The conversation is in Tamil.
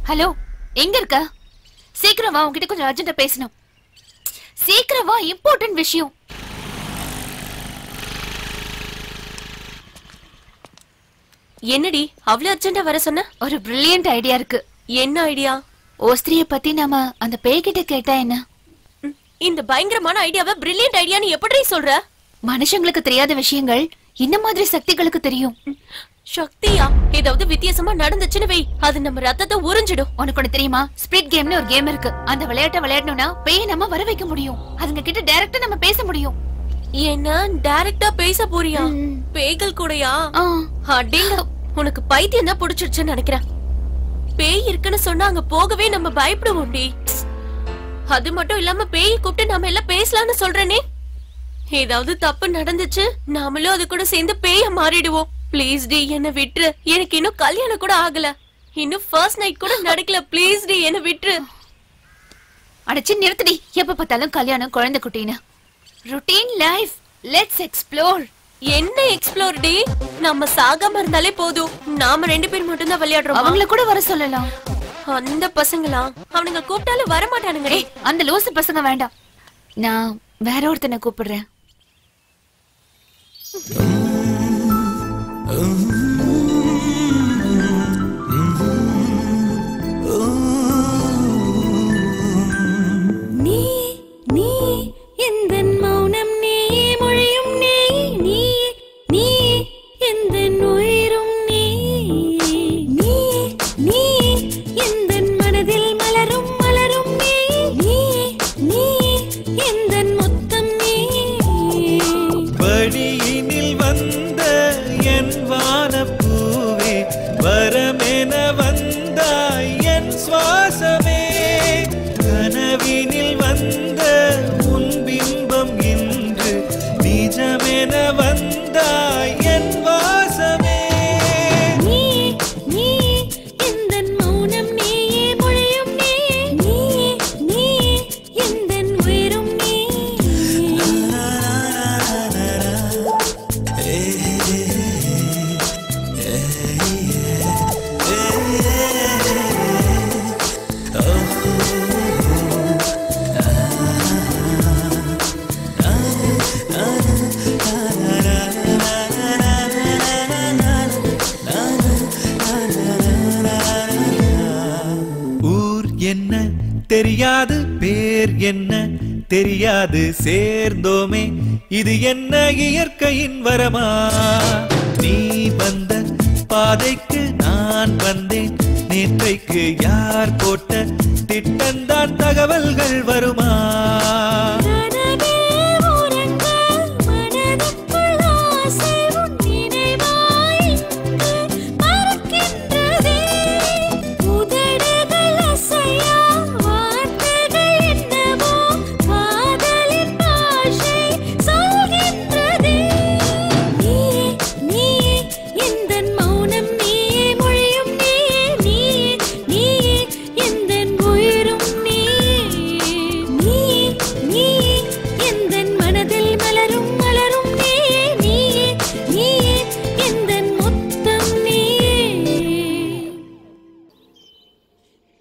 ஹலோ எங்க இருக்க சீக்கிரம் வா உன்கிட்ட கொஞ்சம் அர்ஜென்ட்டா பேசணும் சீக்கிரம் வா இம்பார்ட்டன்ட் விஷயம் என்னடி அவ்வளவு அர்ஜென்டா வர சொன்ன ஒரு பிரில்லியன்ட் ஐடியா இருக்கு என்ன ஐடியா ஓஸ்திரிய பத்தி நாம அந்த பேய்கிட்ட கேட்டா என்ன இந்த பயங்கரமான ஐடியாவை பிரில்லியன்ட் ஐடியான்னு எப்படி சொல்ற மனுஷங்களுக்கு தெரியாத விஷயங்கள் இந்த மாதிரி சக்திகளுக்கு தெரியும் சக்தியா ஏதாவது வித்தியாசமா நடந்துச்சுன்னு வை அது நம்ம ரத்தத்தை உறிஞ்சிடும் உனக்கு ஒண்ணு தெரியுமா ஸ்பிரிட் கேம்னு ஒரு கேம் இருக்கு அந்த விளையாட்டை விளையாடணும்னா பேயை நம்ம வர வைக்க முடியும் அதுங்க கிட்ட டைரக்டா நம்ம பேச முடியும் என்ன டைரக்டா பேச போறியா ம். பேய்கள் கூடயா ஆ, அடேங்க உனக்கு பைத்தியம் தான் புடிச்சிருச்சுன்னு நினைக்கிறேன் பேய் இருக்குன்னு சொன்னா அங்க போகவே நம்ம பயப்படுவோம்டி அது மட்டும் இல்லாம பேய் கூப்பிட்டு நாம எல்லாம் பேசலாம்னு சொல்றேனே ஏதாவது தப்பு நடந்துச்சு நாமளும் அது கூட சேர்ந்து பேய மாறிடுவோம் ப்ளீஸ் டி என்ன விட்டுரு எனக்கு இன்னும் கல்யாணம் கூட ஆகல இன்னும் ஃபர்ஸ்ட் நைட் கூட நடக்கல ப்ளீஸ் டி என்ன விட்டுரு அடைச்சு நிறுத்தடி எப்ப பார்த்தாலும் கல்யாணம் குழந்தை குட்டின்னு ருட்டீன் லைஃப் லெட்ஸ் எக்ஸ்ப்ளோர் என்ன எக்ஸ்ப்ளோர் டி நம்ம சாகாம இருந்தாலே போதும் நாம ரெண்டு பேர் மட்டும் தான் விளையாடுறோம் அவங்கள கூட வர சொல்லலாம் அந்த பசங்களா அவனுங்க கூப்பிட்டாலும் வர மாட்டானுங்க ஏய், அந்த லூசு பசங்க வேண்டாம் நான் வேற ஒருத்தனை கூப்பிடுறேன் நீ நீ எந்தன் மௌனம் நீ மொழியும் நீ நீ நீ எந்தன் உயிரும் நீ நீ நீ எந்தன் மனதில் மலரும் மலரும் நீ நீ நீ எந்தன் மொத்தம் நீ வழியினில் வந்த என் வானப்பூவே வரமென வந்தாய் என் சுவாசமே கனவினில் வந்த உன் பிம்பம் இன்று நிஜமென வந்தாய் என் வாசமே நீ நீ எந்தன் மௌனம் நீ மொழியும் நீ நீ நீ எந்தன் உயிரும் நீ ஊர் என்ன தெரியாது பேர் என்ன தெரியாது சேர்ந்தோமே இது என்ன இயற்கையின் வரமா நீ வந்த பாதைக்கு நான் வந்தேன் நேற்றைக்கு யார் போட்ட திட்டந்தான் தகவல்கள் வருமா